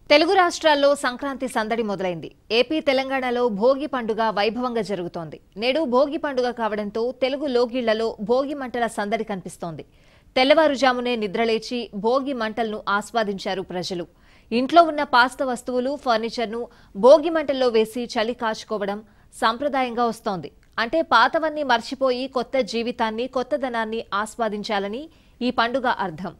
తెలుగు రాష్ట్రాల్లో సంక్రాంతి సందడి మొదలైంది ఏపీ తెలంగాణలో భోగి పండుగ వైభవంగా జరుగుతోంది నేడు భోగి పండుగ కావడంతో తెలుగు లోగిళ్లలో భోగి మంటల సందడి కనిపిస్తోంది తెల్లవారుజామునే నిద్రలేచి భోగి మంటలను ఆస్వాదించారు ప్రజలు ఇంట్లో ఉన్న పాస్త వస్తువులు ఫర్నిచర్ను భోగి మంటల్లో వేసి చలి కాచుకోవడం సంప్రదాయంగా వస్తోంది అంటే పాతవన్నీ మర్చిపోయి కొత్త జీవితాన్ని కొత్తదనాన్ని ఆస్వాదించాలని ఈ పండుగ అర్థం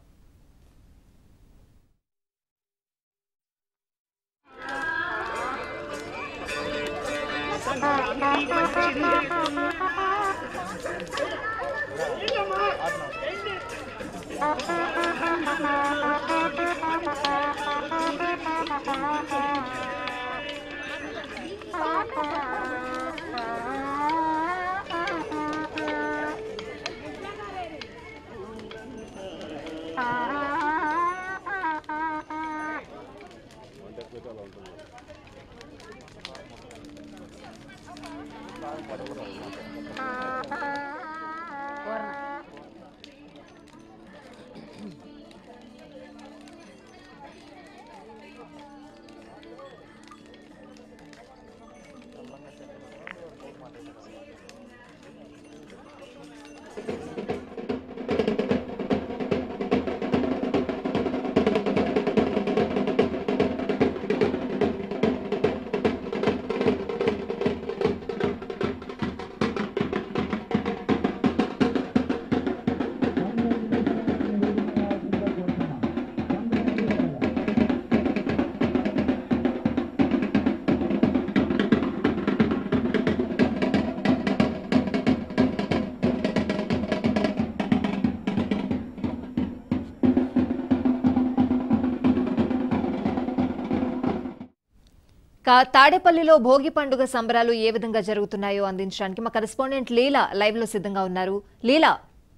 కా- తాడేపల్లిలో భోగి పండుగ సంబరాలు ఏ విధంగా జరుగుతున్నాయో అందించడానికి మా కరెస్పాండెంట్ లీలా లైవ్ లో సిద్ధంగా ఉన్నారు లీలా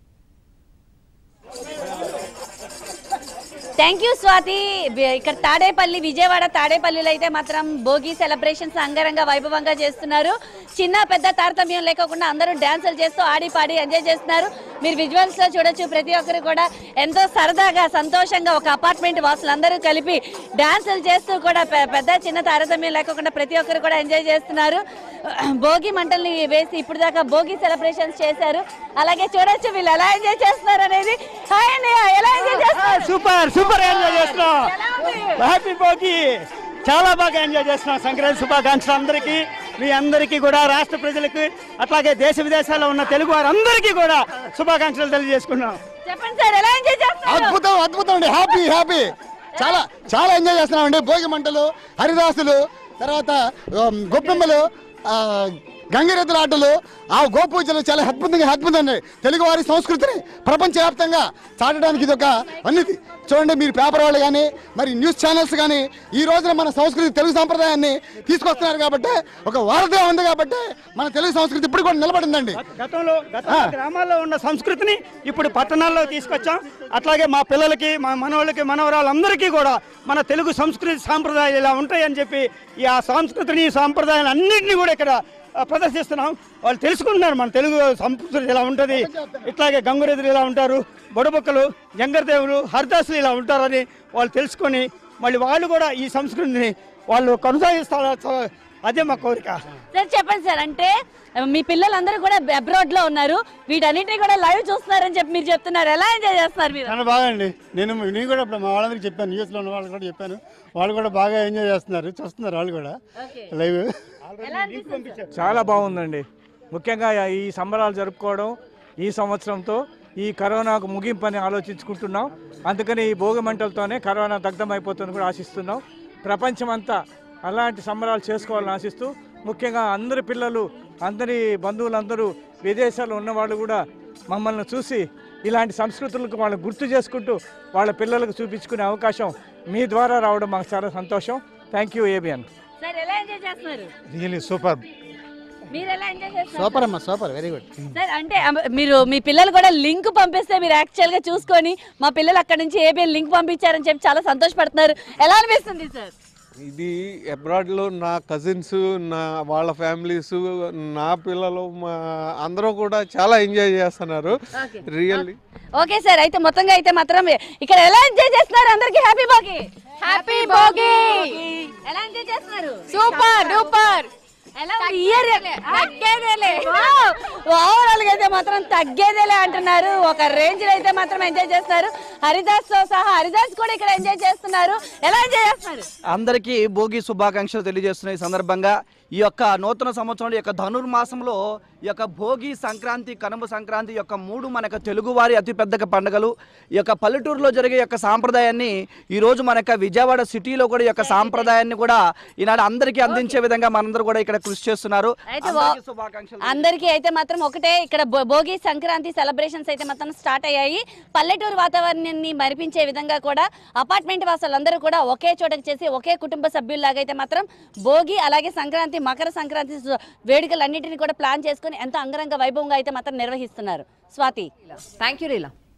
థ్యాంక్ యూ స్వాతి వి- ఇక్కడ తాడేపల్లి విజయవాడ తాడేపల్లిలో అయితే మాత్రం భోగి సెలబ్రేషన్స్ అంగరంగ వైభవంగా చేస్తున్నారు చిన్న పెద్ద తారతమ్యం లేకుండా అందరూ డాన్సులు చేస్తూ ఆడి పాడి ఎంజాయ్ చేస్తున్నారు మీరు విజువల్స్ లో చూడొచ్చు ప్రతి ఒక్కరు కూడా ఎంతో సరదాగా సంతోషంగా ఒక అపార్ట్మెంట్ వాసులందరూ కలిపి డాన్సులు చేస్తూ కూడా పె- పెద్ద చిన్న తారతమ్యం లేకుండా ప్రతి ఒక్కరు కూడా ఎంజాయ్ చేస్తున్నారు భోగి మంటల్ని వేసి ఇప్పుడు దాకా భోగి సెలబ్రేషన్స్ చేశారు అలాగే చూడొచ్చు వీళ్ళు ఎలా ఎంజాయ్ చేస్తున్నారు అనేది హాయ్ అండి ఎలా ఎంజాయ్ చేస్తున్నారు సూపర్ సూపర్ ఎంజాయ్ చేస్తున్నాం ఎలా ఉంది? హ్యాపీ భోగి చాలా బాగా ఎంజాయ్ చేస్తున్నాం సంక్రాంతి శుభాకాంక్షలు అందరికీ మీ అందరికీ కూడా రాష్ట్ర ప్రజలకు అట్లాగే దేశ విదేశాల్లో ఉన్న తెలుగు వారందరికీ కూడా శుభాకాంక్షలు తెలియజేసుకున్నాం చెప్పండి సార్ ఎలా ఎంజాయ్ చేస్తున్నారు అద్భుతం అద్భుతం అండి హ్యాపీ హ్యాపీ చాలా చాలా ఎంజాయ్ చేస్తున్నామండి భోగి మంటలు హరిదాసులు తర్వాత ఉమ్, గొప్పెమ్మలు ఆ, గంగిరెద్దుల ఆటలు ఆ గోపూజలు చాలా అద్భుతంగా అద్భుతం అండి తెలుగు వారి సంస్కృతిని ప్రపంచవ్యాప్తంగా చాటడానికి ఇది ఒక అన్నిటి చూడండి మీరు పేపర్ వాళ్ళు కానీ మరి న్యూస్ ఛానల్స్ కానీ ఈ రోజున మన సంస్కృతి తెలుగు సంప్రదాయాన్ని తీసుకొస్తున్నారు కాబట్టి ఒక వారధిగా ఉంది కాబట్టి మన తెలుగు సంస్కృతి ఇప్పుడు కూడా నిలబడిందండి గతంలో గతంలో గ్రామాల్లో ఉన్న సంస్కృతిని ఇప్పుడు పట్టణాల్లో తీసుకొచ్చాం అట్లాగే మా పిల్లలకి మా మనవాళ్ళకి మనవరాళ్ళందరికీ కూడా మన తెలుగు సంస్కృతి సాంప్రదాయాలు ఇలా ఉంటాయని చెప్పి ఈ ఆ సంస్కృతిని సాంప్రదాయాలు అన్నింటినీ కూడా ఇక్కడ ఆ, ప్రదర్శిస్తున్నాం వాళ్ళు తెలుసుకుంటున్నారు మన తెలుగు సంస్కృతి ఇలా ఉంటుంది ఇట్లాగే గంగురెద్దులు ఇలా ఉంటారు బొడబొక్కలు జంగరదేవులు హరిదాసులు ఇలా ఉంటారని వాళ్ళు తెలుసుకొని మళ్ళీ వాళ్ళు కూడా ఈ సంస్కృతిని వాళ్ళు కొనసాగిస్తారు అదే మా కోరిక సార్ చెప్పండి సార్ అంటే మీ పిల్లలందరూ కూడా అబ్రాడ్ లో ఉన్నారు వీటన్నిటిని కూడా లైవ్ చూస్తున్నారని చెప్పి మీరు చెప్తున్నారు ఎలా ఎంజాయ్ చేస్తున్నారు మీరు చాలా బాగండి నేను నేను కూడా ఇప్పుడు మా వాళ్ళందరికీ చెప్పాను న్యూస్లో ఉన్న వాళ్ళకి కూడా చెప్పాను వాళ్ళు కూడా బాగా ఎంజాయ్ చేస్తున్నారు చూస్తున్నారు వాళ్ళు కూడా లైవ్ ఎలా అనిపిస్తుంది సార్? చాలా బాగుందండి ముఖ్యంగా ఈ సంబరాలు జరుపుకోవడం ఈ సంవత్సరంతో ఈ కరోనాకు ముగింపని ఆలోచించుకుంటున్నాం అందుకని ఈ భోగి మంటలతోనే కరోనా దగ్ధమైపోతుందని కూడా ఆశిస్తున్నాం ప్రపంచమంతా అలాంటి సంబరాలు చేసుకోవాలని ఆశిస్తూ ముఖ్యంగా అందరి పిల్లలు అందరి బంధువులందరూ విదేశాల్లో ఉన్నవాళ్ళు కూడా మమ్మల్ని చూసి ఇలాంటి సంస్కృతులకు వాళ్ళు గుర్తు చేసుకుంటూ వాళ్ళ పిల్లలకు చూపించుకునే అవకాశం మీ ద్వారా రావడం మాకు చాలా సంతోషం థ్యాంక్ యూ ఏబిఎన్ సార్ ఎలా ఎంజాయ్ చేస్తున్నారు రియలీ సూపర్ మీరు ఎలా ఎంజాయ్ చేస్తున్నారు సూపర్ అమ్మా సూపర్ వెరీ గుడ్ సార్ అంటే అమ- మీరు మీ పిల్లలు కూడా లింక్ పంపిస్తే మీరు యాక్చువల్ గా చూసుకొని మా పిల్లలు అక్కడ నుంచి ఏబిఎన్ లింక్ పంపించారని చెప్పి చాలా సంతోషపడుతున్నారు ఎలా అనిపిస్తుంది సార్ ఇది అబ్రాడ్లో నా కజిన్స్ నా వాళ్ళ ఫ్యామిలీస్ నా పిల్లలు మా అందరూ కూడా చాలా ఎంజాయ్ చేస్తున్నారు రియల్లీ ఓకే సార్ అయితే మొత్తంగా అయితే మాత్రం ఇక్కడ ఎలా ఎంజాయ్ చేస్తున్నారు అందరికి హ్యాపీ భోగి హ్యాపీ భోగి ఎలా ఎంజాయ్ చేస్తున్నారు సూపర్ డూపర్ ఎలా ఉంది? ఇయర్ తగ్గేదేలే. ఓవరాల్ గా అయితే మాత్రం తగ్గేదేలే అంటున్నారు ఒక రేంజ్ లో అయితే మాత్రం ఎంజాయ్ చేస్తున్నారు హరిదాస్ తో సహా హరిదాస్ కూడా ఇక్కడ ఎంజాయ్ చేస్తున్నారు ఎలా ఎంజాయ్ చేస్తున్నారు అందరికీ భోగి శుభాకాంక్షలు తెలియజేస్తున్న ఈ సందర్భంగా ఈ యొక్క నూతన సంవత్సరంలో ఈ యొక్క ధనుర్మాసంలో ఈ యొక్క భోగి సంక్రాంతి కనుమ సంక్రాంతి ఈ యొక్క మూడు మన యొక్క తెలుగువారి అతిపెద్ద పండుగలు ఈ యొక్క పల్లెటూరులో జరిగే యొక్క సాంప్రదాయాన్ని ఈ రోజు మన యొక్క విజయవాడ సిటీలో కూడా ఈ యొక్క సాంప్రదాయాన్ని కూడా ఈనాడు అందరికీ అందించే విధంగా మనందరూ కూడా ఇక్కడ కృషి చేస్తున్నారు అయితే అందరికీ వా- శుభాకాంక్షలు అందరికీ అయితే మాత్రం ఒకటే ఇక్కడ భో- భోగి సంక్రాంతి సెలబ్రేషన్స్ అయితే మాత్రం స్టార్ట్ అయ్యాయి పల్లెటూరు వాతావరణాన్ని మరిపించే విధంగా కూడా అపార్ట్మెంట్ వాసులందరూ కూడా ఒకే చోటకి చేసి ఒకే కుటుంబ సభ్యుల్లాగా అయితే మాత్రం భోగి అలాగే సంక్రాంతి మకర సంక్రాంతి సు- వేడుకలన్నింటినీ కూడా ప్లాన్ చేసుకొని ఎంతో అంగరంగ వైభవంగా అయితే మాత్రం నిర్వహిస్తున్నారు స్వాతి థ్యాంక్ యూ రీలా